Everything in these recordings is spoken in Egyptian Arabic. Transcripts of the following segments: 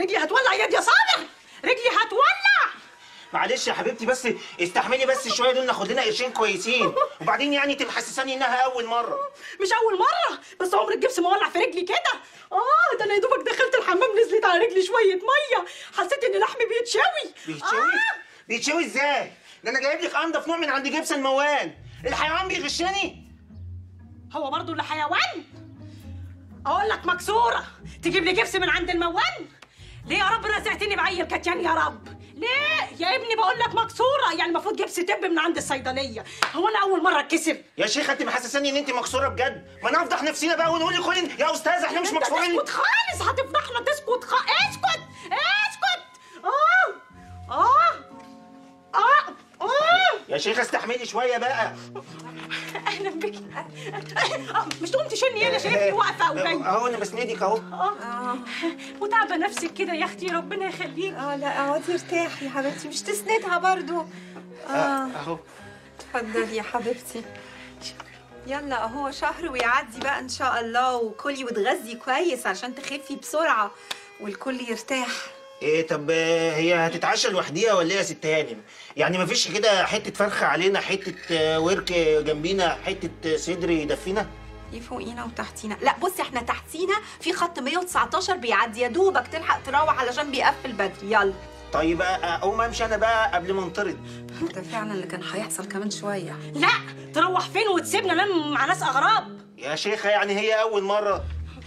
رجلي هتولع يا يا صابر رجلي هتولع معلش يا حبيبتي بس استحملي بس شويه دول ناخد لنا قرشين كويسين وبعدين يعني انت محسساني انها اول مره مش اول مره بس عمر الجبس مولع في رجلي كده اه ده انا يا دوبك دخلت الحمام نزلت على رجلي شويه ميه حسيت ان لحمي بيتشوي بيتشوي آه. بيتشوي ازاي ده انا جايب لك انضف نوع من عند جبس الموال الحيوان بيغشني هو برضه اللي حيوان اقول لك مكسوره تجيب لي جبس من عند الموال ليه يا رب رزقتني بعيل كتيان يا رب ليه يا ابني بقول لك مكسوره يعني المفروض جبس تب من عند الصيدليه هو انا اول مره اتكسر يا شيخه انت محسساني ان انت مكسوره بجد ما نفضح نفسنا بقى ونقول لكل يا استاذ احنا مش انت مكسورين تسكت خالص هتفضحنا تسكت خ... اسكت اسكت اه اه اه اه يا شيخه استحملي شويه بقى اهلا بك آه، مش تقوم تشيلني هنا شايفني واقفه وجايه اهو انا بسندك اهو اه وتعبه نفسك كده يا اختي ربنا يخليك اه لا اقعدي ارتاحي يا حبيبتي مش تسندها برضو اه اهو اتفضلي يا حبيبتي يلا اهو شهر ويعدي بقى ان شاء الله وكلي وتغذي كويس عشان تخفي بسرعه والكل يرتاح ايه طب آه، هي هتتعشى لوحديها ولا ايه يا ست هانم؟ يعني مفيش كده حته فرخه علينا حته آه، ورك جنبينا حته آه، صدر يدفينا؟ في فوقينا وتحتينا لا بصي احنا تحتينا في خط 119 بيعدي يا دوبك تلحق تروح علشان بيقفل بدري يلا طيب آه، اقوم امشي انا بقى قبل ما انطرد ده فعلا اللي كان هيحصل كمان شويه لا تروح فين وتسيبنا نام مع ناس اغراب يا شيخه يعني هي اول مره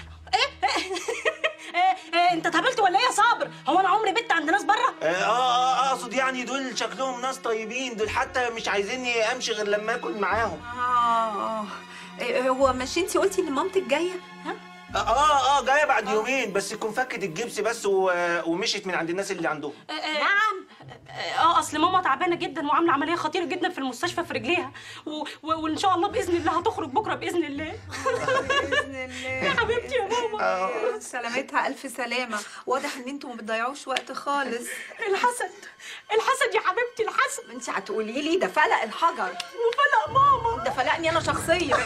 آه، آه، انت اتهبلت ولا ايه يا صابر هو انا عمري بت عند ناس بره اه اه آه، اقصد يعني دول شكلهم ناس طيبين دول حتى مش عايزيني امشي غير لما اكل معاهم اه اه إيه، هو مش انتي قلتي ان مامتك جايه اه اه, آه جايه بعد يومين بس تكون فكت الجبس بس و... ومشيت من عند الناس اللي عندهم نعم اه اصل ماما تعبانه جدا وعامله عمليه خطيره جدا في المستشفى في رجليها و... و... وان شاء الله باذن الله هتخرج بكره باذن الله باذن يا الله حبيبتي يا ماما آه. سلامتها الف سلامه واضح ان انتوا ما بتضيعوش وقت خالص الحسد الحسد يا حبيبتي الحسد انت هتقولي لي ده فلق الحجر وفلق ماما ده فلقني انا شخصيا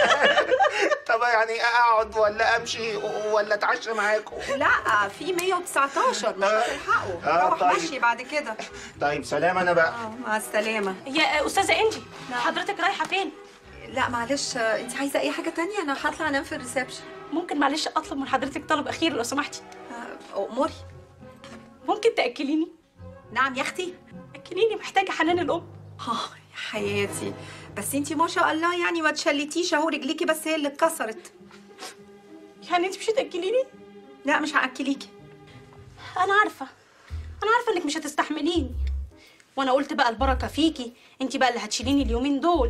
طب يعني اقعد ولا امشي ولا اتعشى معاكم لا في 119 مش هتلحقوا آه، روح طيب. مشي بعد كده طيب سلام انا بقى اه مع السلامه يا استاذه انجي نعم. حضرتك رايحه فين لا معلش آه، انت عايزه اي حاجه تانية انا هطلع انام في الريسبشن ممكن معلش اطلب من حضرتك طلب اخير لو سمحتي آه، اموري ممكن تاكليني نعم يا اختي اكليني محتاجه حنان الام اه يا حياتي بس انت ما شاء الله يعني ما تشلتيش اهو رجليكي بس هي اللي اتكسرت يعني انت مش هتاكليني لا مش هاكليكي انا عارفه انا عارفه انك مش هتستحمليني وانا قلت بقى البركه فيكي انت بقى اللي هتشيليني اليومين دول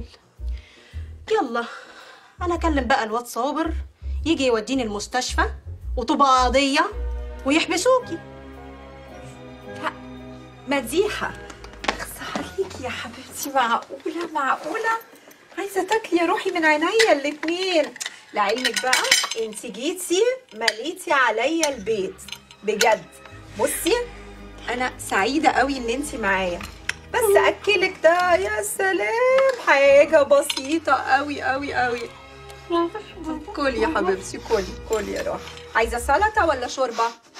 يلا انا اكلم بقى الواد صابر يجي يوديني المستشفى وتبقى قضيه ويحبسوكي لا مديحه اخص عليكي يا حبيبتي معقوله معقوله عايزه تاكلي يا روحي من عينيا الاتنين لعلمك بقى انت جيتي مليتي عليا البيت بجد بصي انا سعيده قوي ان انت معايا بس اكلك ده يا سلام حاجه بسيطه قوي قوي قوي كلي يا حبيبتي كلي كلي يا روحي عايزه سلطه ولا شوربه